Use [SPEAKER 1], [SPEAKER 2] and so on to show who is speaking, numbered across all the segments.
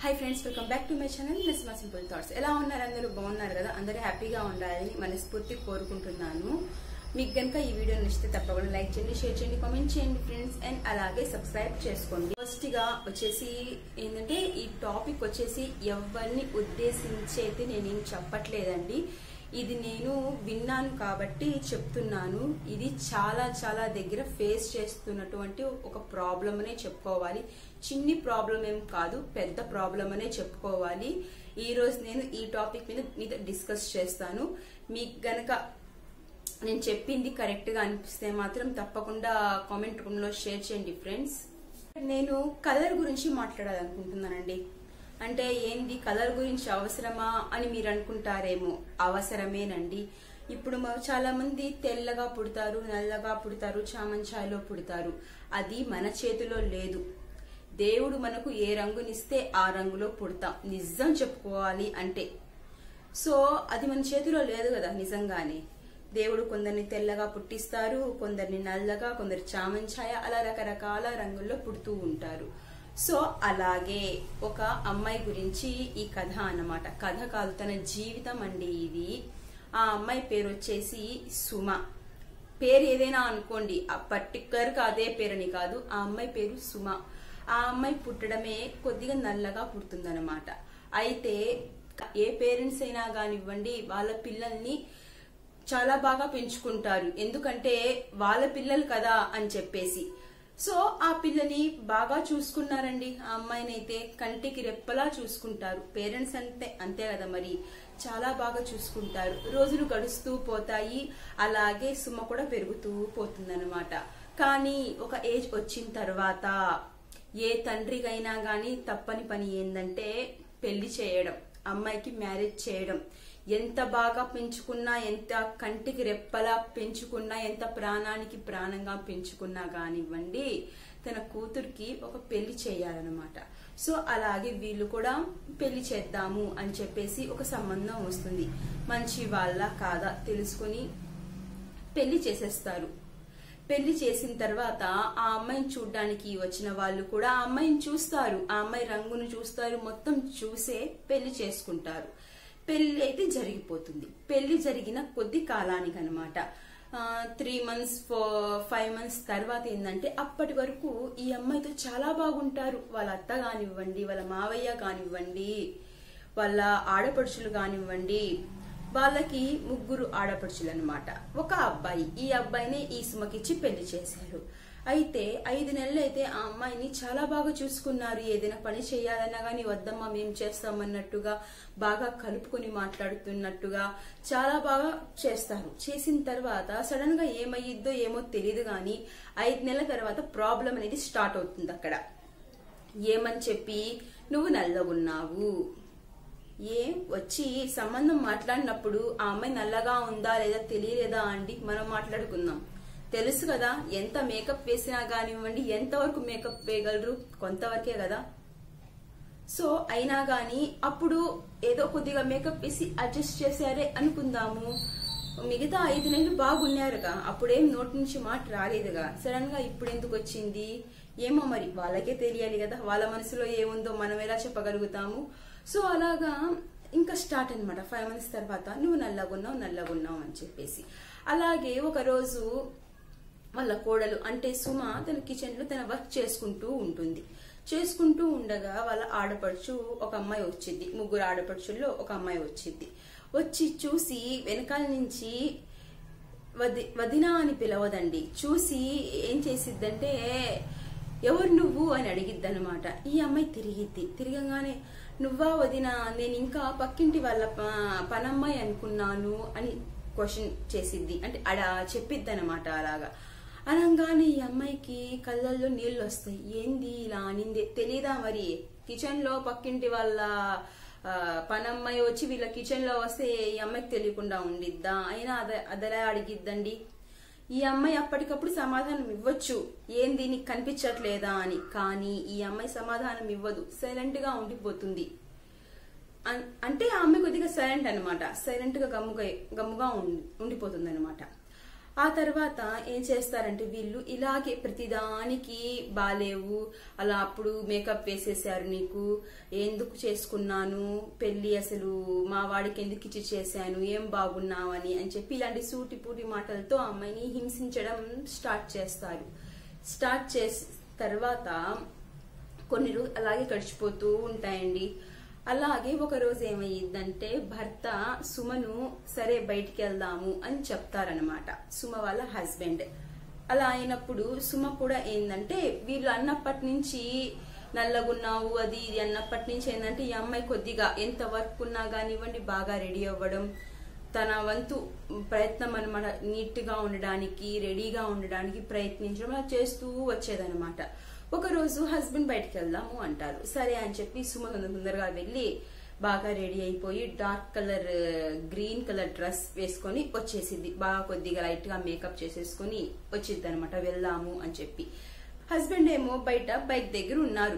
[SPEAKER 1] hi friends welcome back to my channel miss మా simple thoughts ఎలా ఉన్నారు అందరూ బాగున్నారు కదా అందరూ హ్యాపీగా ఉండాలని మనస్ఫూర్తి కోరుకుంటున్నాను మీకు గనుక ఈ వీడియో నచ్చితే తప్పకుండా లైక్ చేయండి షేర్ చేయండి కామెంట్ చేయండి ఫ్రెండ్స్ అండ్ అలాగే సబ్స్క్రైబ్ చేసుకోండి ఫస్ట్ గా వచ్చేసి ఏంటంటే ఈ టాపిక్ వచ్చేసి ఎవరిని ఉద్దేశించి అయితే నేనేం చెప్పట్లేదండి ఇది నేను విన్నాను కాబట్టి చెప్తున్నాను ఇది చాలా చాలా దగ్గర ఫేస్ చేస్తున్నటువంటి ఒక ప్రాబ్లం అనే చెప్పుకోవాలి చిన్ని ప్రాబ్లం ఏం కాదు పెద్ద ప్రాబ్లం అనే చెప్పుకోవాలి ఈ రోజు నేను ఈ టాపిక్ మీద మీతో డిస్కస్ చేస్తాను మీకు గనక నేను చెప్పింది కరెక్ట్ గా అనిపిస్తే మాత్రం తప్పకుండా కామెంట్ రూమ్ లో షేర్ చేయండి ఫ్రెండ్స్ నేను కలర్ గురించి మాట్లాడాలనుకుంటున్నానండి అంటే ఏంది కలర్ గురించి అవసరమా అని మీరు అనుకుంటారేమో అవసరమేనండి ఇప్పుడు మ- చాలా మంది తెల్లగా పుడతారు నల్లగా పుడతారు చామంచాయలో పుడతారు అది మన చేతిలో లేదు దేవుడు మనకు ఏ రంగునిస్తే ఆ రంగులో పుడతాం నిజం చెప్పుకోవాలి అంటే సో అది మన చేతిలో లేదు కదా నిజంగానే దేవుడు కొందరిని తెల్లగా పుట్టిస్తారు కొందరిని నల్లగా కొందరు చామంచాయ అలా రకరకాల రంగుల్లో పుడుతూ ఉంటారు సో అలాగే ఒక అమ్మాయి గురించి ఈ కథ అన్నమాట కథ కాదు తన జీవితం అండి ఇది ఆ అమ్మాయి పేరు వచ్చేసి సుమ పేరు ఏదైనా అనుకోండి ఆ పర్టికులర్ గా అదే పేరని కాదు ఆ అమ్మాయి పేరు సుమ ఆ అమ్మాయి పుట్టడమే కొద్దిగా నల్లగా పుడుతుందన్నమాట అయితే ఏ పేరెంట్స్ అయినా కానివ్వండి వాళ్ళ పిల్లల్ని చాలా బాగా పెంచుకుంటారు ఎందుకంటే వాళ్ళ పిల్లలు కదా అని చెప్పేసి సో ఆ పిల్లని బాగా చూసుకున్నారండి ఆ అమ్మాయిని అయితే కంటికి రెప్పలా చూసుకుంటారు పేరెంట్స్ అంటే అంతే కదా మరి చాలా బాగా చూసుకుంటారు రోజులు గడుస్తూ పోతాయి అలాగే సుమ కూడా పెరుగుతూ పోతుందన్నమాట కానీ ఒక ఏజ్ వచ్చిన తర్వాత ఏ తండ్రికైనా గాని తప్పని పని ఏందంటే పెళ్లి చేయడం అమ్మాయికి మ్యారేజ్ చేయడం ఎంత బాగా పెంచుకున్నా ఎంత కంటికి రెప్పలా పెంచుకున్నా ఎంత ప్రాణానికి ప్రాణంగా పెంచుకున్నా కానివ్వండి తన కూతురికి ఒక పెళ్లి చేయాలన్నమాట సో అలాగే వీళ్ళు కూడా పెళ్లి చేద్దాము అని చెప్పేసి ఒక సంబంధం వస్తుంది మంచి వాళ్ళ కాదా తెలుసుకుని పెళ్లి చేసేస్తారు పెళ్లి చేసిన తర్వాత ఆ అమ్మాయిని చూడ్డానికి వచ్చిన వాళ్ళు కూడా ఆ అమ్మాయిని చూస్తారు ఆ అమ్మాయి రంగును చూస్తారు మొత్తం చూసే పెళ్లి చేసుకుంటారు పెళ్లి అయితే జరిగిపోతుంది పెళ్లి జరిగిన కొద్ది కాలానికి అనమాట త్రీ మంత్స్ ఫైవ్ మంత్స్ తర్వాత ఏంటంటే అప్పటి వరకు ఈ అమ్మాయితో చాలా బాగుంటారు వాళ్ళ అత్త కానివ్వండి వాళ్ళ మావయ్య కానివ్వండి వాళ్ళ ఆడపడుచులు కానివ్వండి వాళ్ళకి ముగ్గురు ఆడపడుచులు అనమాట ఒక అబ్బాయి ఈ అబ్బాయిని ఈ సుమకిచ్చి పెళ్లి చేశారు అయితే ఐదు నెలలు అయితే ఆ అమ్మాయిని చాలా బాగా చూసుకున్నారు ఏదైనా పని చేయాలన్నా గానీ వద్దమ్మా మేం చేస్తామన్నట్టుగా బాగా కలుపుకొని మాట్లాడుతున్నట్టుగా చాలా బాగా చేస్తారు చేసిన తర్వాత సడన్ గా ఏమయ్యిద్దో ఏమో తెలియదు గాని ఐదు నెలల తర్వాత ప్రాబ్లం అనేది స్టార్ట్ అవుతుంది అక్కడ ఏమని చెప్పి నువ్వు నల్లగున్నావు ఏ వచ్చి సంబంధం మాట్లాడినప్పుడు ఆ అమ్మాయి నల్లగా ఉందా లేదా తెలియలేదా అండి మనం మాట్లాడుకుందాం తెలుసు కదా ఎంత మేకప్ వేసినా కానివ్వండి ఎంతవరకు మేకప్ వేయగలరు కొంతవరకే కదా సో అయినా గాని అప్పుడు ఏదో కొద్దిగా మేకప్ వేసి అడ్జస్ట్ చేశారే అనుకుందాము మిగతా ఐదు నెలలు బాగున్నారుగా అప్పుడేం నోటి నుంచి మాట రాలేదుగా సడన్ గా ఇప్పుడు ఎందుకు వచ్చింది ఏమో మరి వాళ్ళకే తెలియాలి కదా వాళ్ళ మనసులో ఏముందో మనం ఎలా చెప్పగలుగుతాము సో అలాగా ఇంకా స్టార్ట్ అన్నమాట ఫైవ్ మంత్స్ తర్వాత నువ్వు నల్లగున్నావు నల్లగున్నావు అని చెప్పేసి అలాగే ఒక రోజు వాళ్ళ కోడలు అంటే సుమ తన కిచెన్ లో తన వర్క్ చేసుకుంటూ ఉంటుంది చేసుకుంటూ ఉండగా వాళ్ళ ఆడపడుచు ఒక అమ్మాయి వచ్చింది ముగ్గురు ఆడపడుచుల్లో ఒక అమ్మాయి వచ్చింది వచ్చి చూసి వెనకాల నుంచి వది వదినా అని పిలవదండి చూసి ఏం చేసిద్దంటే ఎవరు నువ్వు అని అడిగిద్ది అనమాట ఈ అమ్మాయి తిరిగిద్ది తిరగగానే నువ్వా వదినా నేను ఇంకా పక్కింటి వాళ్ళ ప- పనమ్మాయి అనుకున్నాను అని క్వశ్చన్ చేసిద్ది అంటే అడ చెప్పిద్ది అనమాట అలాగా అనగానే ఈ అమ్మాయికి కళ్ళల్లో నీళ్లు వస్తాయి ఏంది ఇలా అనింది తెలీదా మరి కిచెన్ లో పక్కింటి వాళ్ళ ఆ, పనమ్మాయి వచ్చి వీళ్ళ కిచెన్ లో వస్తే ఈ అమ్మాయికి తెలియకుండా ఉండిద్దా అయినా అద అదలా అడిగిద్దండి ఈ అమ్మాయి అప్పటికప్పుడు సమాధానం ఇవ్వచ్చు ఏంది నీకు కనిపించట్లేదా అని కానీ ఈ అమ్మాయి సమాధానం ఇవ్వదు సైలెంట్ గా ఉండిపోతుంది అన్- అంటే ఆ అమ్మాయి కొద్దిగా సైలెంట్ అనమాట సైలెంట్ గా గమ్ముగా గమ్ముగా ఉండిపోతుంది అనమాట ఆ తర్వాత ఏం చేస్తారంటే వీళ్ళు ఇలాగే ప్రతిదానికి బాలేవు అలా అప్పుడు మేకప్ వేసేసారు నీకు ఎందుకు చేసుకున్నాను పెళ్లి అసలు మా వాడికి ఎందుకు ఇచ్చి చేశాను ఏం బాగున్నావని అని చెప్పి ఇలాంటి సూటిపూటి మాటలతో ఆ అమ్మాయిని హింసించడం స్టార్ట్ చేస్తారు స్టార్ట్ చేసిన తర్వాత కొన్ని రోజు అలాగే గడిచిపోతూ ఉంటాయండి అలాగే ఒక రోజు ఏమయ్యిందంటే భర్త సుమను సరే బయటికి వెళ్దాము అని చెప్తారనమాట సుమ వాళ్ళ హస్బెండ్ అలా అయినప్పుడు సుమ కూడా ఏంటంటే వీళ్ళు అన్నప్పటి నుంచి నల్లగున్నావు అది ఇది అన్నప్పటి నుంచి ఏంటంటే ఈ అమ్మాయి కొద్దిగా ఎంత వర్క్ ఉన్నా కానివ్వండి బాగా రెడీ అవ్వడం తన వంతు ప్రయత్నం అనమాట నీట్ గా ఉండడానికి రెడీగా ఉండడానికి ప్రయత్నించడం అలా చేస్తూ వచ్చేదనమాట ఒక రోజు హస్బెండ్ బయటకు వెళ్దాము అంటారు సరే అని చెప్పి సుమ తొందర తొందరగా వెళ్ళి బాగా రెడీ అయిపోయి dark colour green colour dress వేసుకొని వచ్చేసింది బాగా కొద్దిగా లైట్ గా మేకప్ చేసేసుకొని వచ్చింది అనమాట వెళ్దాము అని చెప్పి హస్బెండ్ ఏమో బయట బైక్ దగ్గర ఉన్నారు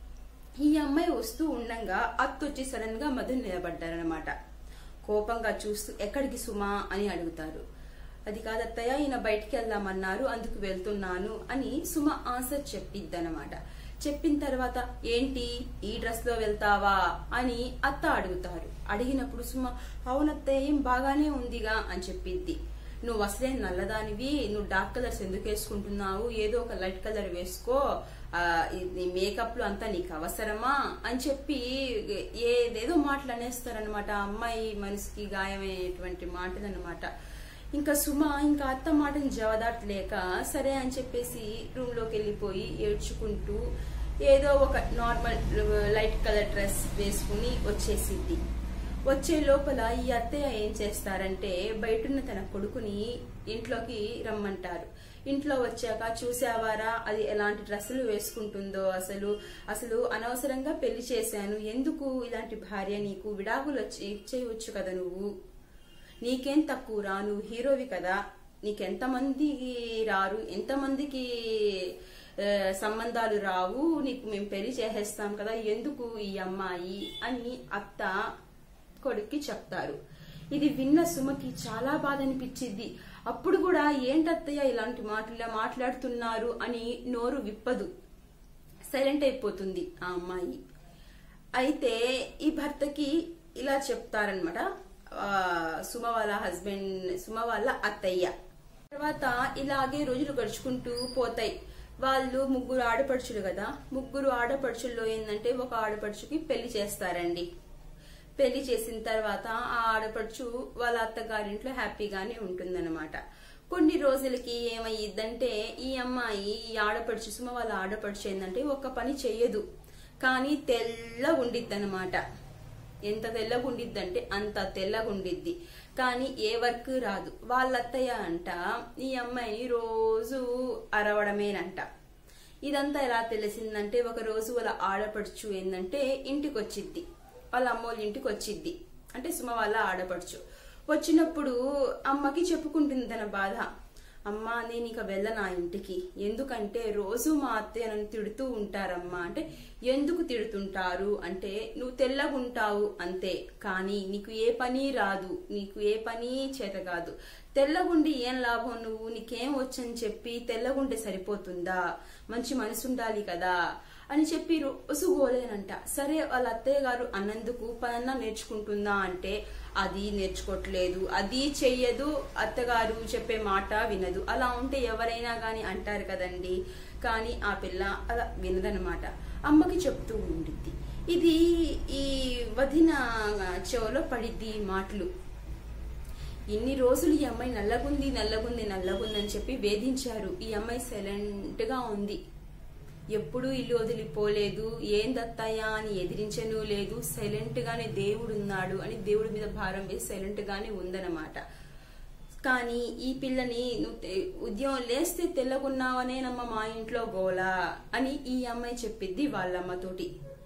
[SPEAKER 1] ఈ అమ్మాయి వస్తూ ఉండంగా అత్త వచ్చి సడన్ గా మధు నిలబడ్డారనమాట కోపంగా చూస్తూ ఎక్కడికి సుమా అని అడుగుతారు అది కాదత్తయ్య ఈయన బయటికి వెళ్దామన్నారు అందుకు వెళ్తున్నాను అని సుమ ఆన్సర్ చెప్పిద్దనమాట చెప్పిన తర్వాత ఏంటి ఈ డ్రెస్ లో వెళ్తావా అని అత్త అడుగుతారు అడిగినప్పుడు సుమ అవునత్తయ్య ఏం బాగానే ఉందిగా అని చెప్పిద్ది నువ్వు అసలే నల్లదానివి నువ్వు డార్క్ కలర్స్ ఎందుకు వేసుకుంటున్నావు ఏదో ఒక లైట్ కలర్ వేసుకో ఆ, నీ మేకప్ లో అంతా నీకు అవసరమా అని చెప్పి ఏదేదో మాటలు అనేస్తారనమాట అమ్మాయి మనసుకి గాయమైనటువంటి మాటలు అనమాట ఇంకా సుమ ఇంకా అత్త మాటని జవదాట్లేక సరే అని చెప్పేసి రూమ్ లోకి వెళ్ళిపోయి ఏడ్చుకుంటూ ఏదో ఒక నార్మల్ లైట్ కలర్ డ్రెస్ వేసుకుని వచ్చేసిద్ది వచ్చే లోపల ఈ అత్తయ్య ఏం చేస్తారంటే బయటున్న తన కొడుకుని ఇంట్లోకి రమ్మంటారు ఇంట్లో వచ్చాక చూసావారా అది ఎలాంటి డ్రెస్సులు వేసుకుంటుందో అసలు అసలు అనవసరంగా పెళ్లి చేశాను ఎందుకు ఇలాంటి భార్య నీకు విడాకులు వచ్చి ఇచ్చేయవచ్చు కదా నువ్వు నీకేం తక్కువ రా నువ్వు హీరోవి కదా నీకెంతమంది రారు ఎంతమందికి ఆ, సంబంధాలు రావు నీకు మేము పెళ్లి చేసేస్తాం కదా ఎందుకు ఈ అమ్మాయి అని అత్త కొడుక్కి చెప్తారు ఇది విన్న సుమకి చాలా బాధ అనిపించింది అప్పుడు కూడా ఏంటత్తయ్య ఇలాంటి మాటలు మాట్లాడుతున్నారు అని నోరు విప్పదు సైలెంట్ అయిపోతుంది ఆ అమ్మాయి అయితే ఈ భర్తకి ఇలా చెప్తారనమాట సుమ వాళ్ళ హస్బెండ్ సుమ వాళ్ళ అత్తయ్య తర్వాత ఇలాగే రోజులు గడుచుకుంటూ పోతాయి వాళ్ళు ముగ్గురు ఆడపడుచులు కదా ముగ్గురు ఆడపడుచుల్లో ఏంటంటే ఒక ఆడపడుచుకి పెళ్లి చేస్తారండి పెళ్లి చేసిన తర్వాత ఆ ఆడపడుచు వాళ్ళ అత్తగారింట్లో హ్యాపీగానే ఉంటుందన్నమాట కొన్ని రోజులకి ఏమయ్యిద్దంటే ఈ అమ్మాయి ఈ ఆడపడుచు సుమ వాళ్ళ ఆడపడుచు ఏంటంటే ఒక పని చెయ్యదు కానీ తెల్ల ఉండిద్దన్నమాట ఎంత తెల్లగా ఉండిద్దంటే అంత తెల్లగా ఉండిద్ది కానీ ఏ వర్క్ రాదు వాళ్ళ అత్తయ్య అంట ఈ అమ్మాయిని రోజు అరవడమేనంట ఇదంతా ఎలా తెలిసిందంటే ఒక రోజు వాళ్ళ ఆడపడుచు ఏంటంటే ఇంటికి వచ్చిద్ది వాళ్ళ అమ్మోళ్ళ ఇంటికి వచ్చిద్ది అంటే సుమ వాళ్ళ ఆడపడుచు వచ్చినప్పుడు అమ్మకి చెప్పుకుంటుంది తన బాధ అమ్మ నేను ఇక వెళ్ళను ఆ ఇంటికి ఎందుకంటే రోజు మా అత్తయ్య నన్ను తిడుతూ ఉంటారమ్మా అంటే ఎందుకు తిడుతుంటారు అంటే నువ్వు తెల్లగుంటావు అంతే కానీ నీకు ఏ పని రాదు నీకు ఏ పని చేత కాదు తెల్లగుండి ఏం లాభం నువ్వు నీకేం వచ్చని చెప్పి తెల్లగుంటే సరిపోతుందా మంచి మనసు ఉండాలి కదా అని చెప్పి రోజు గోలేనంట సరే వాళ్ళ అత్తయ్య గారు అన్నందుకు పనన్నా నేర్చుకుంటుందా అంటే అది నేర్చుకోవట్లేదు అది చెయ్యదు అత్తగారు చెప్పే మాట వినదు అలా ఉంటే ఎవరైనా గాని అంటారు కదండి కానీ ఆ పిల్ల అలా వినదనమాట అమ్మకి చెప్తూ ఉండిద్ది ఇది ఈ వదిన చెవులో పడిద్ది ఈ మాటలు ఇన్ని రోజులు ఈ అమ్మాయి నల్లగుంది నల్లగుంది నల్లగుంది అని చెప్పి వేధించారు ఈ అమ్మాయి సైలెంట్ గా ఉంది ఎప్పుడూ ఇల్లు వదిలిపోలేదు ఏం దత్తాయా అని ఎదిరించను లేదు సైలెంట్ గానే దేవుడు ఉన్నాడు అని దేవుడి మీద భారం వేసి సైలెంట్ గానే ఉందన్నమాట కానీ ఈ పిల్లని నువ్వు తె- ఉద్యోగం లేస్తే తెల్లగున్నావనేనమ్మ మా ఇంట్లో గోలా అని ఈ అమ్మాయి చెప్పిద్ది వాళ్ళమ్మతోటి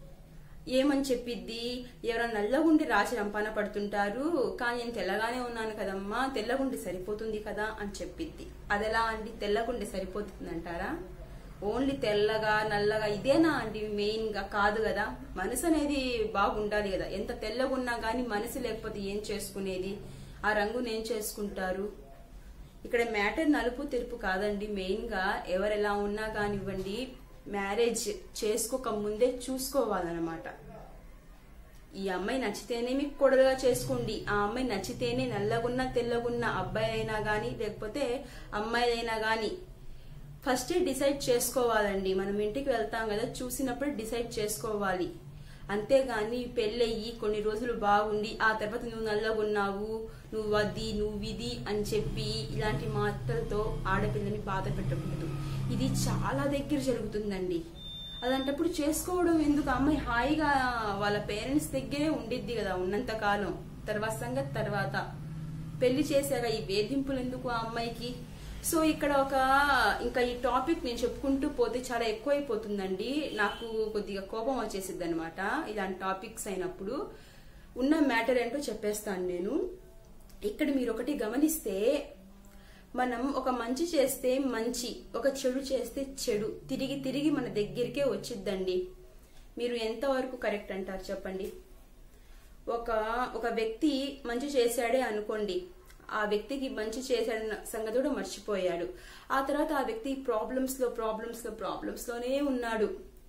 [SPEAKER 1] ఏమని చెప్పిద్ది ఎవరైనా నల్లగుండి రాచి రంపాన పడుతుంటారు కానీ నేను తెల్లగానే ఉన్నాను కదమ్మా తెల్లగుండి సరిపోతుంది కదా అని చెప్పిద్ది అదెలా అండి తెల్లగుండి సరిపోతుంది అంటారా ఓన్లీ తెల్లగా నల్లగా ఇదేనా అండి మెయిన్ గా కాదు కదా మనసు అనేది బాగుండాలి కదా ఎంత తెల్లగున్నా గానీ మనసు లేకపోతే ఏం చేసుకునేది ఆ రంగుని ఏం చేసుకుంటారు ఇక్కడ మ్యాటర్ నలుపు తెలుపు కాదండి మెయిన్ గా ఎవరు ఎలా ఉన్నా కానివ్వండి మ్యారేజ్ చేసుకోక ముందే చూసుకోవాలన్నమాట ఈ అమ్మాయి నచ్చితేనే మీకు కొడలుగా చేసుకోండి ఆ అమ్మాయి నచ్చితేనే నల్లగున్న తెల్లగున్న అబ్బాయి అయినా గాని లేకపోతే అమ్మాయి అయినా గాని ఫస్ట్ డిసైడ్ చేసుకోవాలండి మనం ఇంటికి వెళ్తాం కదా చూసినప్పుడు డిసైడ్ చేసుకోవాలి అంతేగాని పెళ్ళయ్యి కొన్ని రోజులు బాగుండి ఆ తర్వాత నువ్వు నల్లగున్నావు నువ్వు అది నువ్వు ఇది అని చెప్పి ఇలాంటి మాటలతో ఆడపిల్లని బాధ పెట్టకూడదు ఇది చాలా దగ్గర జరుగుతుందండి అలాంటప్పుడు చేసుకోవడం ఎందుకు అమ్మాయి హాయిగా వాళ్ళ పేరెంట్స్ దగ్గరే ఉండిద్ది కదా ఉన్నంత కాలం తర్వాత సంగతి తర్వాత పెళ్లి చేశాక ఈ వేధింపులు ఎందుకు ఆ అమ్మాయికి సో ఇక్కడ ఒక ఇంకా ఈ టాపిక్ నేను చెప్పుకుంటూ పోతే చాలా ఎక్కువైపోతుందండి నాకు కొద్దిగా కోపం వచ్చేసిద్ది అనమాట ఇలాంటి టాపిక్స్ అయినప్పుడు ఉన్న మ్యాటర్ ఏంటో చెప్పేస్తాను నేను ఇక్కడ మీరు ఒకటి గమనిస్తే మనం ఒక మంచి చేస్తే మంచి ఒక చెడు చేస్తే చెడు తిరిగి తిరిగి మన దగ్గరికే వచ్చిద్దండి మీరు ఎంతవరకు కరెక్ట్ అంటారు చెప్పండి ఒక ఒక వ్యక్తి మంచి చేశాడే అనుకోండి ఆ వ్యక్తికి మంచి చేశాడన్న సంగతి కూడా మర్చిపోయాడు ఆ తర్వాత ఆ వ్యక్తి ప్రాబ్లమ్స్ లో ప్రాబ్లమ్స్ లో ప్రాబ్లమ్స్ లోనే ఉన్నాడు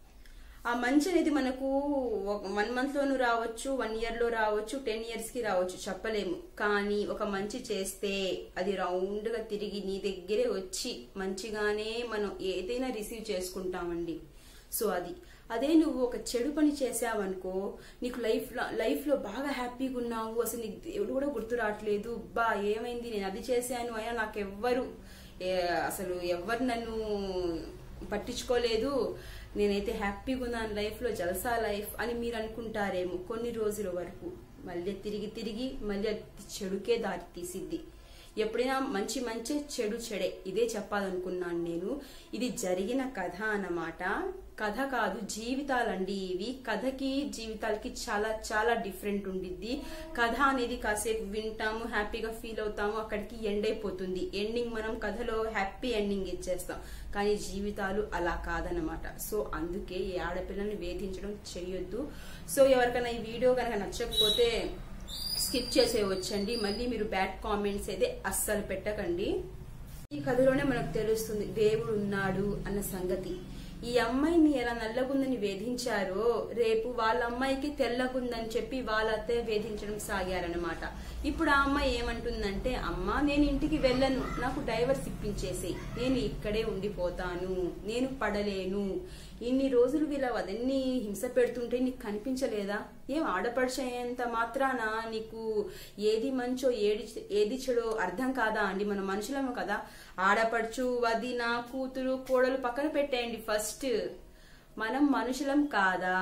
[SPEAKER 1] ఆ మంచి అనేది మనకు వన్ మంత్ లోను రావచ్చు వన్ ఇయర్ లో రావచ్చు టెన్ ఇయర్స్ కి రావచ్చు చెప్పలేము కానీ ఒక మంచి చేస్తే అది రౌండ్ గా తిరిగి నీ దగ్గరే వచ్చి మంచిగానే మనం ఏదైనా రిసీవ్ చేసుకుంటామండి సో అది అదే నువ్వు ఒక చెడు పని చేసావనుకో నీకు లైఫ్ లైఫ్ లో బాగా హ్యాపీగా ఉన్నావు అసలు నీకు దేవుడు కూడా గుర్తు రావట్లేదు బా ఏమైంది నేను అది చేశాను అయినా నాకెవ్వరు ఏ- అసలు ఎవరు నన్ను పట్టించుకోలేదు నేనైతే హ్యాపీగా ఉన్నాను లైఫ్ లో జలసా లైఫ్ అని మీరు అనుకుంటారేమో కొన్ని రోజుల వరకు మళ్ళీ తిరిగి తిరిగి మళ్ళీ అది చెడుకే దారి తీసిద్ది ఎప్పుడైనా మంచి మంచి చెడు చెడే ఇదే చెప్పాలనుకున్నాను నేను ఇది జరిగిన కథ అన్నమాట కథ కాదు జీవితాలండి ఇవి కథకి జీవితాలకి చాలా చాలా డిఫరెంట్ ఉండిద్ది కథ అనేది కాసేపు వింటాము హ్యాపీగా ఫీల్ అవుతాము అక్కడికి ఎండ్ అయిపోతుంది ఎండింగ్ మనం కథలో హ్యాపీ ఎండింగ్ ఇచ్చేస్తాం కానీ జీవితాలు అలా కాదనమాట సో అందుకే ఈ ఆడపిల్లని వేధించడం చేయొద్దు సో ఎవరికైనా ఈ వీడియో కనుక నచ్చకపోతే స్కిప్ చేసేయవచ్చండి మళ్ళీ మీరు బ్యాడ్ కామెంట్స్ అయితే అస్సలు పెట్టకండి ఈ కథలోనే మనకు తెలుస్తుంది దేవుడు ఉన్నాడు అన్న సంగతి ఈ అమ్మాయిని ఎలా నల్లగుందని వేధించారో రేపు వాళ్ళ అమ్మాయికి తెల్లగుందని చెప్పి వాళ్ళ అత్తే వేధించడం సాగారనమాట ఇప్పుడు ఆ అమ్మాయి ఏమంటుందంటే అమ్మా నేను ఇంటికి వెళ్ళను నాకు డైవర్స్ ఇప్పించేసి నేను ఇక్కడే ఉండిపోతాను నేను పడలేను ఇన్ని రోజులు వీళ్ళ వదన్ని హింస పెడుతుంటే నీకు కనిపించలేదా ఏం ఆడపడిచేంత మాత్రాన నీకు ఏది మంచో ఏది ఏది చెడో అర్థం కాదా అండి మన మనుషులము కదా ఆడపడుచు వదిన కూతురు కోడలు పక్కన పెట్టేయండి ఫస్ట్ మనం మనుషులం కాదా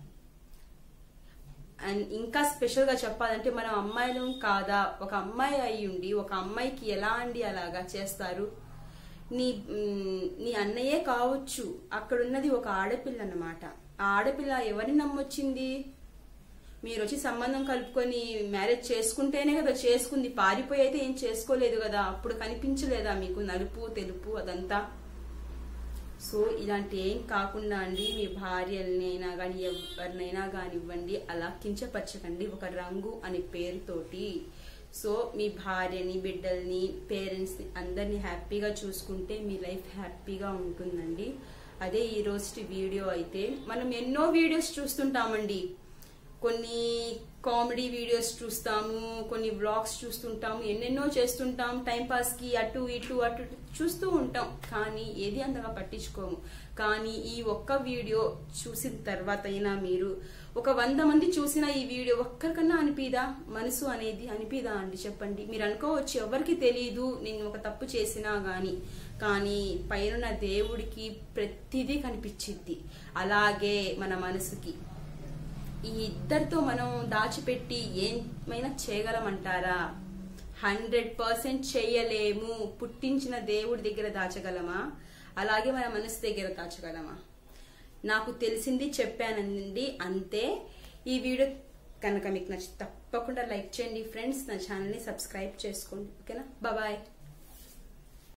[SPEAKER 1] అండ్ ఇంకా స్పెషల్ గా చెప్పాలంటే మనం అమ్మాయిలం కాదా ఒక అమ్మాయి అయి ఉండి ఒక అమ్మాయికి ఎలా అండి అలాగా చేస్తారు నీ మ్, నీ అన్నయ్యే కావచ్చు అక్కడున్నది ఒక ఆడపిల్ల అన్నమాట ఆ ఆడపిల్ల ఎవరిని నమ్మొచ్చింది మీరు వచ్చి సంబంధం కలుపుకొని మ్యారేజ్ చేసుకుంటేనే కదా చేసుకుంది పారిపోయి అయితే ఏం చేసుకోలేదు కదా అప్పుడు కనిపించలేదా మీకు నలుపు తెలుపు అదంతా సో ఇలాంటి ఏం కాకుండా అండి మీ భార్యలనైనా కానీ ఎవరినైనా కానివ్వండి అలా కించపరచకండి ఒక రంగు అనే పేరుతోటి సో మీ భార్యని బిడ్డల్ని పేరెంట్స్ని అందరినీ హ్యాపీగా చూసుకుంటే మీ లైఫ్ హ్యాపీగా ఉంటుందండి అదే ఈ రోజు వీడియో అయితే మనం ఎన్నో వీడియోస్ చూస్తుంటామండి కొన్ని కామెడీ వీడియోస్ చూస్తాము కొన్ని వ్లాగ్స్ చూస్తుంటాము ఎన్నెన్నో చేస్తుంటాం టైం పాస్ కి అటు ఇటు అటు ఇటు చూస్తూ ఉంటాం కానీ ఏది అంతగా పట్టించుకోము కానీ ఈ ఒక్క వీడియో చూసిన తర్వాత అయినా మీరు ఒక వంద మంది చూసిన ఈ వీడియో ఒక్కరికన్నా అనిపిదా మనసు అనేది అనిపిదా అండి చెప్పండి మీరు అనుకోవచ్చు ఎవరికి తెలియదు నేను ఒక తప్పు చేసినా గాని కానీ పైన దేవుడికి ప్రతిదీ కనిపించిద్ది అలాగే మన మనసుకి ఈ ఇద్దరితో మనం దాచిపెట్టి ఏమైనా చేయగలమంటారా హండ్రెడ్ పర్సెంట్ చేయలేము పుట్టించిన దేవుడి దగ్గర దాచగలమా అలాగే మన మనసు దగ్గర దాచగలమా నాకు తెలిసింది చెప్పానండి అంతే ఈ వీడియో కనుక మీకు నచ్చి తప్పకుండా లైక్ చేయండి ఫ్రెండ్స్ నా ఛానల్ని సబ్స్క్రైబ్ చేసుకోండి ఓకేనా బాయ్